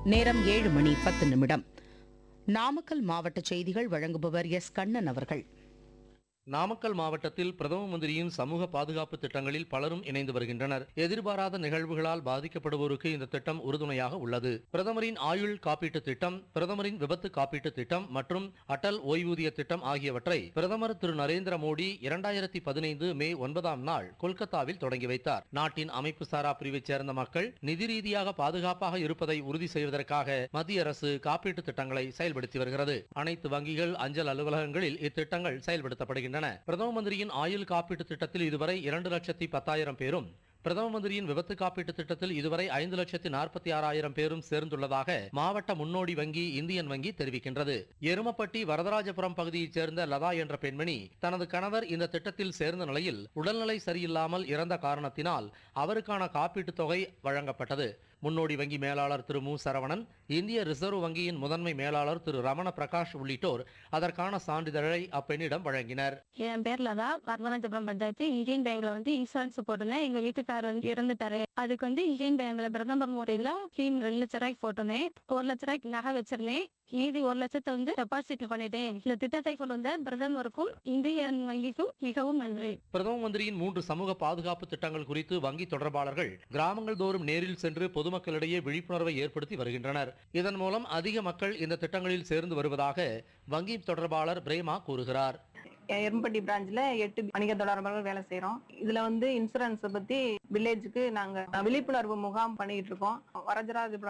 நேரம் ஏழு மணி பத்து நிமிடம் நாமக்கல் மாவட்ட செய்திகள் வழங்குபவர் எஸ் கண்ணன் அவர்கள் நாமக்கல் மாவட்டத்தில் பிரதம மந்திரியின் சமூக பாதுகாப்பு திட்டங்களில் பலரும் இணைந்து வருகின்றனர் எதிர்பாராத நிகழ்வுகளால் பாதிக்கப்படுவோருக்கு இந்த திட்டம் உறுதுணையாக உள்ளது பிரதமரின் ஆயுள் காப்பீட்டு திட்டம் பிரதமரின் விபத்து காப்பீட்டு திட்டம் மற்றும் அடல் ஓய்வூதிய திட்டம் ஆகியவற்றை பிரதமர் திரு நரேந்திர மோடி இரண்டாயிரத்தி பதினைந்து மே ஒன்பதாம் நாள் கொல்கத்தாவில் தொடங்கி வைத்தார் நாட்டின் அமைப்பு சாரா பிரிவைச் சேர்ந்த மக்கள் நிதி ரீதியாக பாதுகாப்பாக இருப்பதை உறுதி செய்வதற்காக மத்திய அரசு காப்பீட்டு திட்டங்களை செயல்படுத்தி வருகிறது அனைத்து வங்கிகள் அஞ்சல் அலுவலகங்களில் இத்திட்டங்கள் செயல்படுத்தப்படுகின்றன பிரதம மந்திரியின் ஆயுள் காப்பீட்டு திட்டத்தில் இதுவரை இரண்டு லட்சத்தி பத்தாயிரம் பேரும் பிரதம மந்திரியின் விபத்து காப்பீட்டு திட்டத்தில் இதுவரை ஐந்து லட்சத்தி நாற்பத்தி ஆறாயிரம் பேரும் சேர்ந்துள்ளதாக மாவட்ட முன்னோடி வங்கி இந்தியன் வங்கி தெரிவிக்கின்றது எருமப்பட்டி வரதராஜபுரம் பகுதியைச் சேர்ந்த லதா என்ற பெண்மணி தனது கணவர் இந்த திட்டத்தில் சேர்ந்த நிலையில் உடல்நிலை சரியில்லாமல் இறந்த காரணத்தினால் அவருக்கான காப்பீட்டுத் தொகை வழங்கப்பட்டது முன்னோடி வங்கி மேலாளர் திரு மு சரவணன் இந்திய ரிசர்வ் வங்கியின் முதன்மை மேலாளர் திரு ரமண பிரகாஷ் உள்ளிட்டோர் அதற்கான சான்றிதழை அப்பெண்ணிடம் வழங்கினர் என் பேர்ல தான் வரதராஜபுரம் பஞ்சாயத்து இந்தியன் பேங்க்ல வந்து இன்சூரன்ஸ் போட்டிருந்தேன் எங்க வீட்டுக்காரர் வந்து இறந்துட்டாரு அதுக்கு வந்து இந்தியன் பேங்க்ல பிரதமர் முறையில ஸ்கீம் ரெண்டு லட்ச ரூபாய்க்கு போட்டிருந்தேன் ஒரு லட்ச ரூபாய்க்கு நகை வச்சிருந்தேன் மீதி ஒரு லட்சத்தை வந்து டெபாசிட் பண்ணிட்டேன் இந்த திட்டத்தை கொண்டு வந்த பிரதமருக்கும் இந்தியன் வங்கிக்கும் மிகவும் நன்றி பிரதம மந்திரியின் மூன்று சமூக பாதுகாப்பு திட்டங்கள் குறித்து வங்கி தொடர்பாளர்கள் கிராமங்கள் தோறும் நேரில் சென்று பொதுமக்களிடையே விழிப்புணர்வை ஏற்படுத்தி வருகின்றனர் இதன் மூலம் அதிக மக்கள் இந்த திட்டங்களில் சேர்ந்து வருவதாக வங்கி தொடர்பாளர் பிரேமா கூறுகிறார் எரும்பட்டி பிரான்ச்ல எட்டு வணிக தொடர்பாளர்கள் வேலை செய்றோம் இதுல வந்து இன்சூரன்ஸ் பத்தி வில்லேஜுக்கு நாங்க விழிப்புணர்வு முகாம் பண்ணிட்டு இருக்கோம் வரதராஜபுரம்